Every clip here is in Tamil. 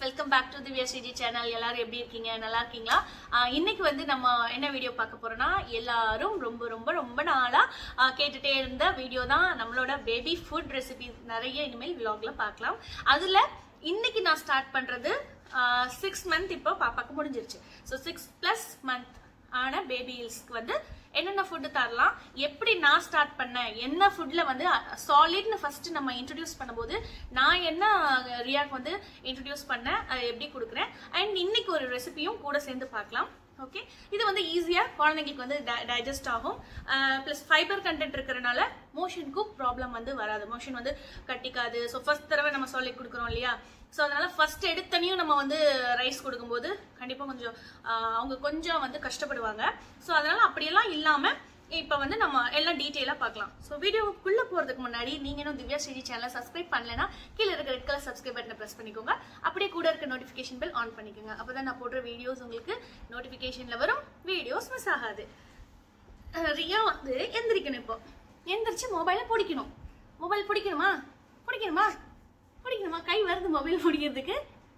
welcome back to Divya C G channel எல்லாரும் எப்படி இருக்கீங்க நல்லா இருக்கீங்களா ஆஹ் இன்னைக்கு வந்து நம்ம என்ன வீடியோ பார்க்க போறோம்னா எல்லாரும் ரொம்ப ரொம்ப ரொம்ப நாளா ஆஹ் கேட்டுட்டே இருந்த வீடியோ தான் நம்மளோட பேபி ஃபுட் ரெசிபி நிறைய இனிமேல் விலாக்ல பார்க்கலாம் அதுல இன்னைக்கு நான் ஸ்டார்ட் பண்றது சிக்ஸ் மந்த் இப்போ பாப்பாக்கு முடிஞ்சிருச்சு ஸோ சிக்ஸ் பிளஸ் மந்த் ஆன பேபிஸ்க்கு வந்து என்னென்ன ஃபுட்டு தரலாம் எப்படி நான் ஸ்டார்ட் பண்ணேன் என்ன ஃபுட்ல வந்து சாலிட்னு ஃபர்ஸ்ட் நம்ம இன்ட்ரடியூஸ் பண்ணும்போது நான் என்ன ரியாக்கு வந்து இன்ட்ரடியூஸ் பண்ணேன் அதை எப்படி கொடுக்குறேன் அண்ட் இன்னைக்கு ஒரு ரெசிபியும் கூட சேர்ந்து பார்க்கலாம் ஓகே இது வந்து ஈஸியாக குழந்தைங்களுக்கு வந்து டைஜஸ்ட் ஆகும் ப்ளஸ் ஃபைபர் கண்டென்ட் இருக்கிறனால மோஷனுக்கும் ப்ராப்ளம் வந்து வராது மோஷன் வந்து கட்டிக்காது ஸோ ஃபர்ஸ்ட் தடவை நம்ம சொல்லி கொடுக்குறோம் இல்லையா ஸோ அதனால ஃபர்ஸ்ட் எடுத்தனையும் நம்ம வந்து ரைஸ் கொடுக்கும்போது கண்டிப்பாக கொஞ்சம் ஆஹ் அவங்க கொஞ்சம் வந்து கஷ்டப்படுவாங்க ஸோ அதனால அப்படியெல்லாம் இல்லாமல் இப்போ வந்து நம்ம எல்லாம் டீட்டெயிலாக பார்க்கலாம் ஸோ வீடியோக்குள்ளே போகிறதுக்கு முன்னாடி நீங்கள் இன்னும் திவ்யா ஸ்ரீஜி சேனலை சப்ஸ்கிரைப் பண்ணலைன்னா கீழே இருக்க ரெட் கலர் சப்ஸ்கிரைப் பட்டனை ப்ரெஸ் பண்ணிக்கோங்க அப்படியே கூட இருக்க நோட்டிஃபிகேஷன் பெல் ஆன் பண்ணிக்கோங்க அப்போ தான் நான் போடுற வீடியோஸ் உங்களுக்கு நோட்டிஃபிகேஷனில் வரும் வீடியோஸ் மிஸ் ஆகாது அஹ் ரியா வந்து எந்திரிக்கணும் இப்போ எந்திரிச்சு மொபைலை பிடிக்கணும் மொபைல் பிடிக்கணுமா பிடிக்கணுமா பிடிக்கணுமா கை வருது மொபைல் பிடிக்கிறதுக்கு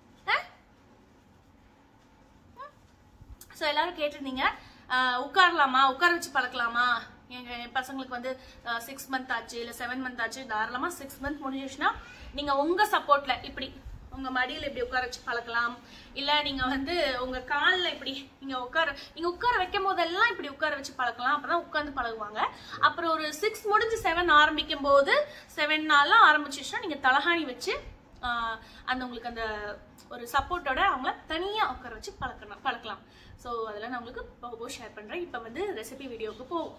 ஸோ எல்லாரும் கேட்டிருந்தீங்க அஹ் உட்காரலாமா உட்கார வச்சு பழக்கலாமா எங்க என் பசங்களுக்கு வந்து சிக்ஸ் மந்த் ஆச்சு இல்லை செவன் மந்த் ஆச்சு தாராளமா சிக்ஸ் மந்த் முடிஞ்சிச்சுன்னா நீங்க உங்க சப்போர்ட்ல இப்படி உங்க மடியில இப்படி உட்கார வச்சு பழக்கலாம் இல்ல நீங்க வந்து உங்க கால்ல இப்படி நீங்க உட்கார நீங்க உட்கார வைக்கும் போதெல்லாம் இப்படி உட்கார வச்சு பழக்கலாம் அப்பதான் உட்கார்ந்து பழகுவாங்க அப்புறம் ஒரு சிக்ஸ் முடிஞ்சு செவன் ஆரம்பிக்கும் போது செவன் நாள்லாம் ஆரம்பிச்சிச்சுன்னா நீங்க தலகாணி வச்சு ஆஹ் அந்த உங்களுக்கு அந்த ஒரு சப்போர்ட்டோட அவங்கள தனியாக உட்கார வச்சு பழக்கணும் பழக்கலாம் ஸோ அதெல்லாம் நான் உங்களுக்கு போக போக ஷேர் பண்ணுறேன் இப்போ வந்து ரெசிபி வீடியோவுக்கு போவோம்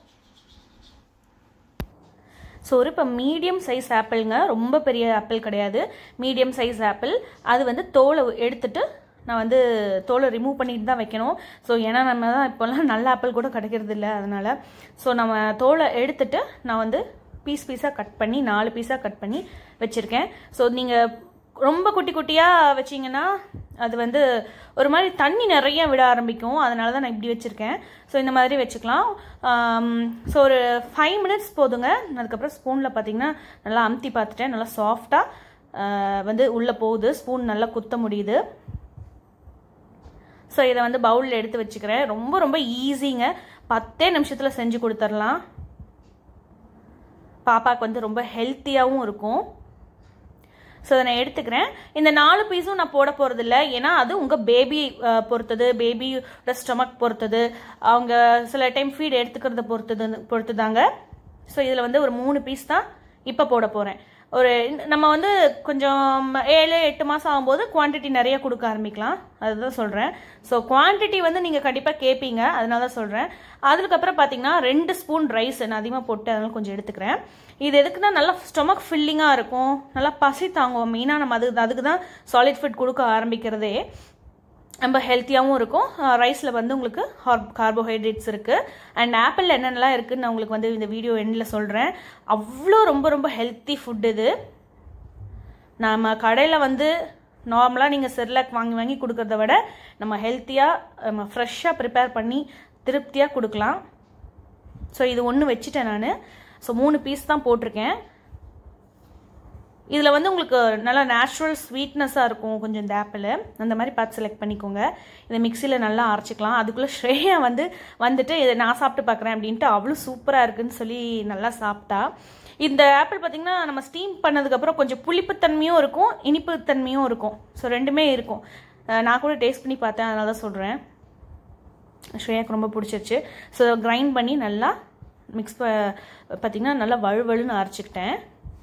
ஸோ ஒரு இப்போ மீடியம் சைஸ் ஆப்பிள்ங்க ரொம்ப பெரிய ஆப்பிள் கிடையாது மீடியம் சைஸ் ஆப்பிள் அது வந்து தோலை எடுத்துட்டு நான் வந்து தோலை ரிமூவ் பண்ணிட்டு தான் வைக்கணும் ஸோ ஏன்னா நம்ம தான் இப்போல்லாம் நல்ல ஆப்பிள் கூட கிடைக்கிறது இல்லை அதனால் ஸோ நம்ம தோலை எடுத்துட்டு நான் வந்து பீஸ் பீஸாக கட் பண்ணி நாலு பீஸாக கட் பண்ணி வச்சுருக்கேன் ஸோ நீங்கள் ரொம்ப குட்டி குட்டியாக வச்சிங்கன்னா அது வந்து ஒரு மாதிரி தண்ணி நிறைய விட ஆரம்பிக்கும் அதனால தான் நான் இப்படி வச்சுருக்கேன் ஸோ இந்த மாதிரி வச்சுக்கலாம் ஸோ ஒரு ஃபைவ் மினிட்ஸ் போதுங்க அதுக்கப்புறம் ஸ்பூனில் பார்த்தீங்கன்னா நல்லா அமுத்தி பார்த்துட்டேன் நல்லா சாஃப்டாக வந்து உள்ளே போகுது ஸ்பூன் நல்லா குத்த முடியுது ஸோ இதை வந்து பவுலில் எடுத்து வச்சுக்கிறேன் ரொம்ப ரொம்ப ஈஸிங்க பத்தே நிமிஷத்தில் செஞ்சு கொடுத்துர்லாம் பாப்பாவுக்கு வந்து ரொம்ப ஹெல்த்தியாகவும் இருக்கும் ஸோ அதை நான் எடுத்துக்கிறேன் இந்த நாலு பீஸும் நான் போட போகிறதில்ல ஏன்னா அது உங்கள் பேபி பொறுத்தது பேபியோட ஸ்டொமக் பொறுத்தது அவங்க சில டைம் ஃபீட் எடுத்துக்கிறத பொறுத்தது பொறுத்து தாங்க ஸோ இதில் வந்து ஒரு மூணு பீஸ் தான் இப்போ போட போகிறேன் ஒரு நம்ம வந்து கொஞ்சம் ஏழு எட்டு மாதம் ஆகும்போது குவான்டிட்டி நிறைய கொடுக்க ஆரம்பிக்கலாம் அதுதான் சொல்கிறேன் ஸோ குவான்டிட்டி வந்து நீங்கள் கண்டிப்பாக கேட்பீங்க அதனால தான் சொல்கிறேன் அதுக்கப்புறம் பார்த்தீங்கன்னா ரெண்டு ஸ்பூன் ரைஸ் நான் அதிகமாக போட்டு அதனால கொஞ்சம் எடுத்துக்கிறேன் இது எதுக்குன்னா நல்லா ஸ்டொமக் ஃபில்லிங்காக இருக்கும் நல்லா பசி தாங்குவோம் மெயினாக நம்ம அது அதுக்கு தான் சாலிட் ஃபுட் கொடுக்க ஆரம்பிக்கிறதே ரொம்ப ஹெல்த்தியாகவும் இருக்கும் ரைஸில் வந்து உங்களுக்கு கார்போஹைட்ரேட்ஸ் இருக்குது அண்ட் ஆப்பிளில் என்னென்னலாம் இருக்குதுன்னு நான் உங்களுக்கு வந்து இந்த வீடியோ எண்டில் சொல்கிறேன் அவ்வளோ ரொம்ப ரொம்ப ஹெல்த்தி ஃபுட் இது நம்ம கடையில் வந்து நார்மலாக நீங்கள் செர்லாக் வாங்கி வாங்கி கொடுக்கறத விட நம்ம ஹெல்த்தியாக நம்ம ஃப்ரெஷ்ஷாக ப்ரிப்பேர் பண்ணி திருப்தியாக கொடுக்கலாம் ஸோ இது ஒன்று வச்சுட்டேன் நான் ஸோ மூணு பீஸ் தான் போட்டிருக்கேன் இதில் வந்து உங்களுக்கு நல்லா நேச்சுரல் ஸ்வீட்னஸாக இருக்கும் கொஞ்சம் இந்த ஆப்பிள் அந்த மாதிரி பார்த்து செலக்ட் பண்ணிக்கோங்க இதை மிக்சியில் நல்லா அரைச்சிக்கலாம் அதுக்குள்ளே ஸ்ரேயா வந்து வந்துட்டு இதை நான் சாப்பிட்டு பார்க்குறேன் அப்படின்ட்டு அவ்வளோ சூப்பராக இருக்குன்னு சொல்லி நல்லா சாப்பிட்டா இந்த ஆப்பிள் பார்த்திங்கன்னா நம்ம ஸ்டீம் பண்ணதுக்கப்புறம் கொஞ்சம் புளிப்புத்தன்மையும் இருக்கும் இனிப்புத்தன்மையும் இருக்கும் ஸோ ரெண்டுமே இருக்கும் நான் கூட டேஸ்ட் பண்ணி பார்த்தேன் அதனால தான் சொல்கிறேன் ஸ்ரேயாக்கு ரொம்ப பிடிச்சிருச்சு ஸோ கிரைண்ட் பண்ணி நல்லா மிக்ஸ் ப பார்த்திங்கன்னா நல்லா வழுவழுன்னு அரைச்சிக்கிட்டேன்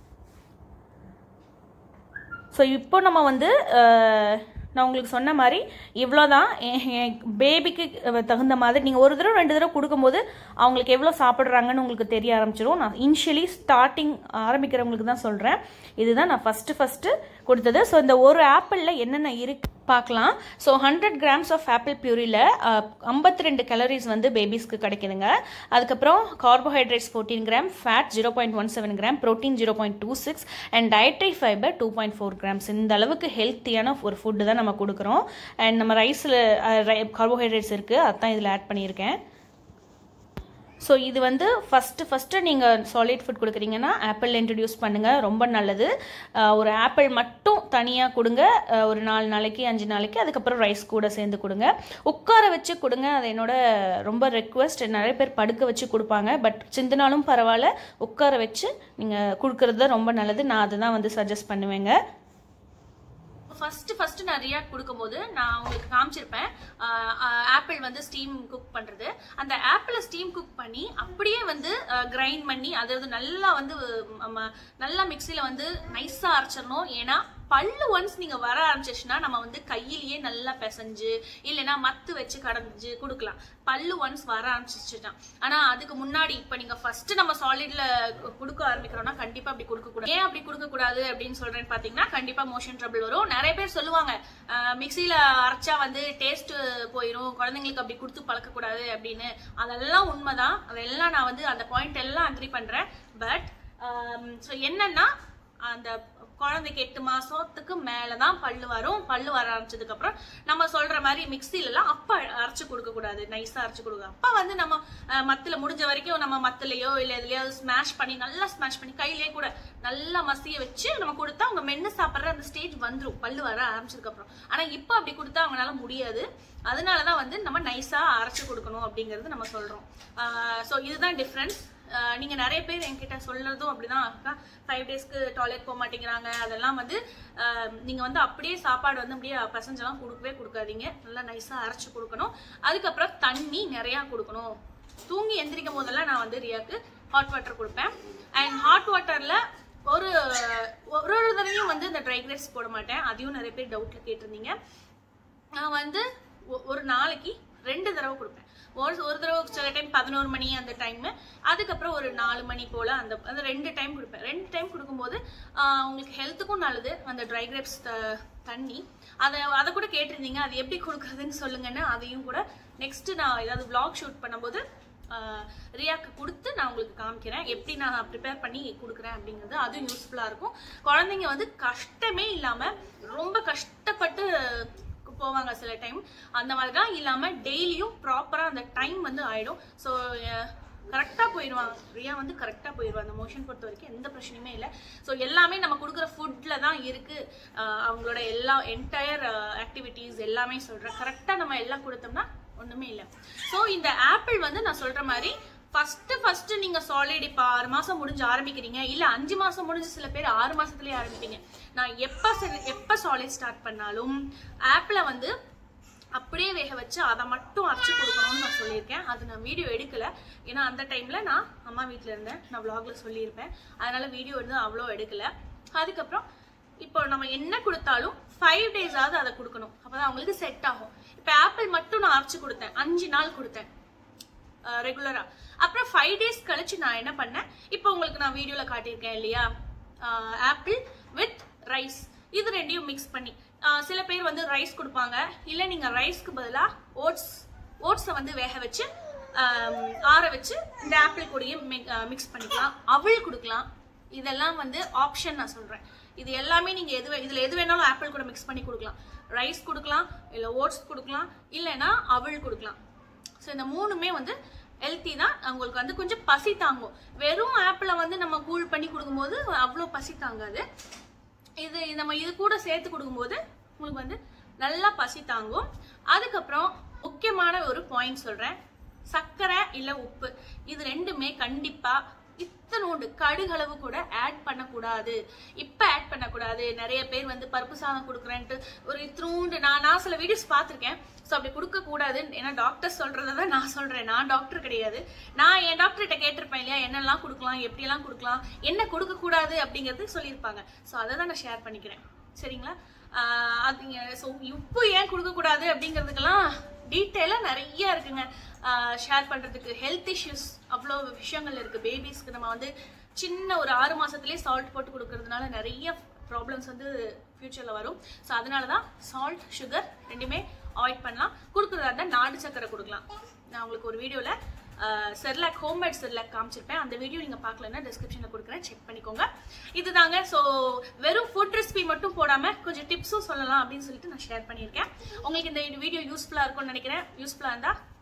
ஸோ இப்போ நம்ம வந்து நான் உங்களுக்கு சொன்ன மாதிரி இவ்வளோ தான் பேபிக்கு தகுந்த மாதிரி நீங்கள் ஒரு தடவை ரெண்டு தடவை கொடுக்கும்போது அவங்களுக்கு எவ்வளோ சாப்பிட்றாங்கன்னு உங்களுக்கு தெரிய ஆரம்பிச்சிடும் நான் இனிஷியலி ஸ்டார்டிங் ஆரம்பிக்கிறவங்களுக்கு தான் சொல்கிறேன் இதுதான் நான் ஃபஸ்ட்டு ஃபஸ்ட்டு கொடுத்தது ஸோ இந்த ஒரு ஆப்பிளில் என்னென்ன இருக்கு பார்க்கலாம் so hundred grams of apple பியூரியில் ஐம்பத்தி ரெண்டு கலோரிஸ் வந்து பேபிஸ்க்கு கிடைக்குதுங்க அதுக்கப்புறம் carbohydrates fourteen gram fat zero point one seven gram protein zero point two six and dietary fibre two point four grams இந்த அளவுக்கு ஹெல்த்தியான ஒரு ஃபுட்டு தான் நம்ம கொடுக்குறோம் அண்ட் நம்ம ரைஸில் கார்போஹைட்ரேட்ஸ் இருக்குது அதுதான் இதில் ஆட் பண்ணியிருக்கேன் ஸோ இது வந்து ஃபஸ்ட்டு ஃபஸ்ட்டு நீங்கள் சாலிட் ஃபுட் கொடுக்குறீங்கன்னா ஆப்பிள் இன்ட்ரடியூஸ் பண்ணுங்கள் ரொம்ப நல்லது அஹ் ஒரு ஆப்பிள் மட்டும் தனியாக கொடுங்க அஹ் ஒரு நாலு நாளைக்கு அஞ்சு நாளைக்கு அதுக்கப்புறம் ரைஸ் கூட சேர்ந்து கொடுங்க உட்கார வச்சு கொடுங்க அது என்னோட ரொம்ப ரெக்வஸ்ட் நிறைய பேர் படுக்க வச்சு கொடுப்பாங்க பட் சிந்தினாலும் பரவாயில்ல உட்கார வச்சு நீங்கள் கொடுக்கறது தான் ரொம்ப நல்லது நான் அதை தான் வந்து சஜஸ்ட் பண்ணுவேங்க ஃபர்ஸ்ட் ஃபர்ஸ்ட் நான் ரியாக்ட் கொடுக்கும்போது நான் உங்களுக்கு காமிச்சிருப்பேன் ஆப்பிள் வந்து ஸ்டீம் குக் பண்றது அந்த ஆப்பிளை ஸ்டீம் குக் பண்ணி அப்படியே வந்து கிரைண்ட் பண்ணி அதாவது நல்லா வந்து நம்ம நல்லா மிக்சியில வந்து நைஸா அரைச்சிடணும் ஏன்னா பல்லு ஒன்ஸ் நீங்க வர ஆரம்பிச்சிச்சுன்னா நம்ம வந்து கையிலேயே நல்லா பிசைஞ்சு இல்லைன்னா மத்து வச்சு கடஞ்சு கொடுக்கலாம் பல்லு ஒன்ஸ் வர ஆரம்பிச்சிச்சுன்னா ஆனா அதுக்கு முன்னாடி இப்ப நீங்க ஃபர்ஸ்ட் நம்ம சாலிட்ல கொடுக்க ஆரம்பிக்கிறோம்னா கண்டிப்பா அப்படி கொடுக்க கூடாது ஏன் அப்படி கொடுக்க கூடாது அப்படின்னு சொல்றேன்னு பாத்தீங்கன்னா கண்டிப்பா மோஷன் ட்ரபிள் வரும் நிறைய பேர் சொல்லுவாங்க மிக்சியில அரைச்சா வந்து டேஸ்ட் போயிடும் குழந்தைங்களுக்கு அப்படி கொடுத்து பழக்க கூடாது அப்படின்னு அதெல்லாம் உண்மைதான் அதெல்லாம் நான் வந்து அந்த பாயிண்ட் எல்லாம் அக்ரி பண்றேன் பட் ஸோ என்னன்னா அந்த குழந்தைக்கு எட்டு மாசத்துக்கு மேலதான் பல்லு வரும் பல்லு வர ஆரம்பிச்சதுக்கு அப்புறம் நம்ம சொல்ற மாதிரி மிக்சில எல்லாம் அப்ப அரைச்சு கொடுக்க கூடாது நைஸா அரைச்சு கொடுக்க அப்ப வந்து நம்ம அஹ், மத்துல முடிஞ்ச வரைக்கும் நம்ம மத்துலயோ இல்ல எதுலயோ ஸ்மாஷ் பண்ணி நல்லா ஸ்மாஷ் பண்ணி கையிலேயே கூட நல்லா மசிய வச்சு நம்ம கொடுத்தா அவங்க மென்னு சாப்பிடுற அந்த ஸ்டேஜ் வந்துரும் பல்லு வர ஆரம்பிச்சதுக்கு அப்புறம் ஆனா இப்ப அப்படி கொடுத்தா அவங்களால முடியாது அதனாலதான் வந்து நம்ம நைஸா அரைச்சு கொடுக்கணும் அப்படிங்கறது நம்ம சொல்றோம் ஸோ இதுதான் டிஃப்ரென்ஸ் ஆஹ் நீங்க நிறைய பேர் என்கிட்ட சொல்றதும் அப்படிதான் அக்கா ஃபைவ் டேஸ்க்கு டாய்லெட் போக மாட்டேங்கிறாங்க அதெல்லாம் வந்து ஆஹ் நீங்க வந்து அப்படியே சாப்பாடு வந்து அப்படியே பசஞ்செல்லாம் கொடுக்கவே கொடுக்காதீங்க நல்லா நைஸா அரைச்சு கொடுக்கணும் அதுக்கப்புறம் தண்ணி நிறைய கொடுக்கணும் தூங்கி எந்திரிக்கும் போதெல்லாம் நான் வந்து ரியாக்கு ஹாட் வாட்டர் கொடுப்பேன் அண்ட் ஹாட் வாட்டர்ல ஒரு ஒரு ஒரு தடவையும் வந்து இந்த ட்ரை கிரேப்ஸ் போட மாட்டேன் அதையும் நிறைய பேர் டவுட்ல கேட்டிருந்தீங்க நான் வந்து ஒ- ஒரு நாளைக்கு ரெண்டு தடவை கொடுப்பேன் ஒரு ஒரு தடவை சில டைம் பதினோரு மணி அந்த டைம் அதுக்கப்புறம் ஒரு நாலு மணி போல அந்த அந்த ரெண்டு டைம் கொடுப்பேன் ரெண்டு டைம் கொடுக்கும்போது ஆஹ், உங்களுக்கு ஹெல்த்துக்கும் நல்லது அந்த ட்ரை கிரேப்ஸ் தண்ணி அதை அதை கூட கேட்டிருந்தீங்க அது எப்படி கொடுக்குறதுன்னு சொல்லுங்கன்னு அதையும் கூட நெக்ஸ்ட் நான் ஏதாவது vlog ஷூட் பண்ணும்போது ஆஹ், ரியாக்கு கொடுத்து நான் உங்களுக்கு காமிக்கிறேன் எப்படி நான் ப்ரிப்பேர் பண்ணி கொடுக்குறேன் அப்படிங்கிறது அதுவும் யூஸ்ஃபுல்லாக இருக்கும் குழந்தைங்க வந்து கஷ்டமே இல்லாமல் ரொம்ப கஷ்டப்பட்டு போவாங்க சில டைம் அந்த மாதிரி தான் இல்லாமல் டெய்லியும் ப்ராப்பராக அந்த டைம் வந்து ஆயிடும் ஸோ கரெக்டாக போயிடுவாங்க ரியா வந்து கரெக்டாக போயிடுவாங்க அந்த மோஷன் பொறுத்த வரைக்கும் எந்த பிரச்சனையுமே இல்லை ஸோ எல்லாமே நம்ம கொடுக்குற ஃபுட்டில் தான் இருக்குது அவங்களோட எல்லா என்டையர் ஆக்டிவிட்டீஸ் எல்லாமே சொல்கிறேன் கரெக்டாக நம்ம எல்லாம் கொடுத்தோம்னா ஒன்றுமே இல்லை ஸோ இந்த ஆப்பிள் வந்து நான் சொல்கிற மாதிரி ஃபர்ஸ்ட் ஃபர்ஸ்ட் நீங்க சாலிட் இப்ப ஆறு மாசம் முடிஞ்சு ஆரம்பிக்கிறீங்க இல்ல அஞ்சு மாசம் முடிஞ்சு சில பேர் ஆறு மாசத்துலயே ஆரம்பிப்பீங்க நான் எப்ப செ- எப்ப சாலிட் ஸ்டார்ட் பண்ணாலும் ஆப்பிள வந்து அப்படியே வேக வச்சு அதை மட்டும் அரைச்சு கொடுக்கணும்னு நான் சொல்லியிருக்கேன் அது நான் வீடியோ எடுக்கல ஏன்னா அந்த டைம்ல நான் அம்மா வீட்ல இருந்தேன் நான் vlogல சொல்லியிருப்பேன் அதனால வீடியோ வந்து அவ்வளோ எடுக்கல அதுக்கப்புறம் இப்போ நம்ம என்ன கொடுத்தாலும் ஃபைவ் டேஸாவது அதை கொடுக்கணும் அப்பதான் அவங்களுக்கு செட் ஆகும் இப்போ ஆப்பிள் மட்டும் நான் அரைச்சு கொடுத்தேன் அஞ்சு நாள் கொடுத்தேன் ரெகுலரா அப்புறம் ஃபைவ் டேஸ் கழிச்சு நான் என்ன பண்ணேன் இப்போ உங்களுக்கு நான் வீடியோல காட்டியிருக்கேன் இல்லையா ஆப்பிள் வித் ரைஸ் இது ரெண்டையும் மிக்ஸ் பண்ணி ஆஹ் சில பேர் வந்து ரைஸ் கொடுப்பாங்க இல்ல நீங்க ரைஸ்க்கு பதிலா ஓட்ஸ் ஓட்ஸை வந்து வேக வச்சு ஆம், ஆற வச்சு இந்த ஆப்பிள் கூடயும் மிக்ஸ் பண்ணிக்கலாம் அவள் கொடுக்கலாம் இதெல்லாம் வந்து ஆப்ஷன் நான் சொல்றேன் இது எல்லாமே நீங்க எது வே- இதுல எது வேணாலும் ஆப்பிள் கூட மிக்ஸ் பண்ணி கொடுக்கலாம் ரைஸ் கொடுக்கலாம் இல்ல ஓட்ஸ் கொடுக்கலாம் இல்லைன்னா அவள் கொடுக்கலாம் ஸோ இந்த மூணுமே வந்து ஹெல்த்தி தான் உங்களுக்கு வந்து கொஞ்சம் பசி தாங்கும் வெறும் ஆப்பிளை வந்து நம்ம கூல் பண்ணி கொடுக்கும்போது அவ்வளோ பசி தாங்காது இது நம்ம இது கூட சேர்த்து கொடுக்கும்போது உங்களுக்கு வந்து நல்லா பசி தாங்கும் அதுக்கப்புறம் முக்கியமான ஒரு பாயிண்ட் சொல்றேன் சர்க்கரை இல்ல உப்பு இது ரெண்டுமே கண்டிப்பா இத்தனோண்டு கடுகளவு கூட ஆட் பண்ணக்கூடாது இப்ப ஆட் பண்ணக்கூடாது நிறைய பேர் வந்து பருப்பு சாதம் கொடுக்குறேன்ட்டு ஒரு இத்தினூண்டு நான் நான் சில வீடியோஸ் பார்த்திருக்கேன் ஸோ அப்படி கொடுக்க கூடாது ஏன்னா டாக்டர் சொல்றதை தான் நான் சொல்றேன் நான் டாக்டர் கிடையாது நான் என் டாக்டர்கிட்ட கேட்டிருப்பேன் இல்லையா என்னெல்லாம் கொடுக்கலாம் எப்படியெல்லாம் கொடுக்கலாம் என்ன கொடுக்க கூடாது அப்படிங்கிறது சொல்லியிருப்பாங்க ஸோ அதை தான் நான் ஷேர் பண்ணிக்கிறேன் சரிங்களா ஆஹ் அது ஸோ உப்பு ஏன் கொடுக்கக்கூடாது அப்படிங்கிறதுக்கெல்லாம் டீட்டெயிலாக நிறைய இருக்குங்க ஷேர் பண்ணுறதுக்கு ஹெல்த் இஷ்யூஸ் அவ்வளோ விஷயங்கள் இருக்குது பேபிஸ்க்கு நம்ம வந்து சின்ன ஒரு ஆறு மாசத்துலயே சால்ட் போட்டு கொடுக்கறதுனால நிறைய ப்ராப்ளம்ஸ் வந்து ஃப்யூச்சரில் வரும் ஸோ அதனால தான் சால்ட் சுகர் ரெண்டுமே அவாய்ட் பண்ணலாம் கொடுக்குறதா இருந்தால் நாடு சக்கரை கொடுக்கலாம் நான் உங்களுக்கு ஒரு வீடியோவில் செர்லாக் ஹோம்மேட் செர்லாக் காமிச்சிருப்பேன் அந்த வீடியோ நீங்கள் பார்க்கலன்னா டிஸ்கிரிப்ஷனில் கொடுக்குறேன் செக் பண்ணிக்கோங்க இதுதாங்க ஸோ வெறும் ஃபுட் ரெசிபி மட்டும் போடாமல் கொஞ்சம் டிப்ஸும் சொல்லலாம் அப்படின்னு சொல்லிட்டு நான் ஷேர் பண்ணியிருக்கேன் உங்களுக்கு இந்த வீடியோ யூஸ்ஃபுல்லாக இருக்கும்னு நினைக்கிறேன் யூஸ்ஃபுல்லாக இருந்தால்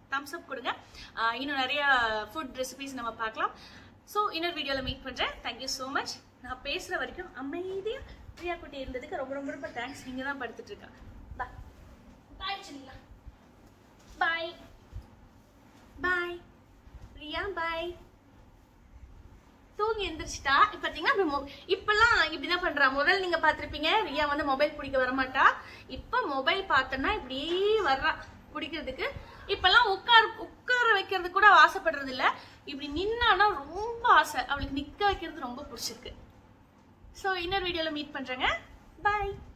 தம்ஸ் அப் கொடுங்க ஆஹ் இன்னும் நிறைய ஃபுட் ரெசிபிஸ் நம்ம பார்க்கலாம் ஸோ இன்னொரு வீடியோவில் மீட் பண்ணுறேன் தேங்க்யூ ஸோ மச் நான் பேசுகிற வரைக்கும் அமைதியாக பிரியா குட்டி இருந்ததுக்கு ரொம்ப ரொம்ப ரொம்ப தேங்க்ஸ் நீங்கள் தான் படுத்துட்டு இருக்கா பாய் பாய் சொல்லிங்களா பாய் பாய் பிரியா பாய் தூங்கி எந்திரிச்சிட்டா இப்ப பாத்தீங்கன்னா இப்ப மொ- இப்பெல்லாம் இப்படிதான் பண்றா முதல்ல நீங்க பாத்திருப்பீங்க ரியா வந்து மொபைல் பிடிக்க வரமாட்டா இப்ப மொபைல் பார்த்தோன்னா இப்படியே வர்றா பிடிக்கிறதுக்கு இப்பெல்லாம் உட்கார உட்கார வைக்கிறது கூட அவ ஆசைப்படுறது இல்ல இப்படி நின்னானா ரொம்ப ஆசை அவளுக்கு நிக்க வைக்கிறது ரொம்ப பிடிச்சிருக்கு ஸோ இன்னொரு வீடியோல மீட் பண்றேங்க பாய்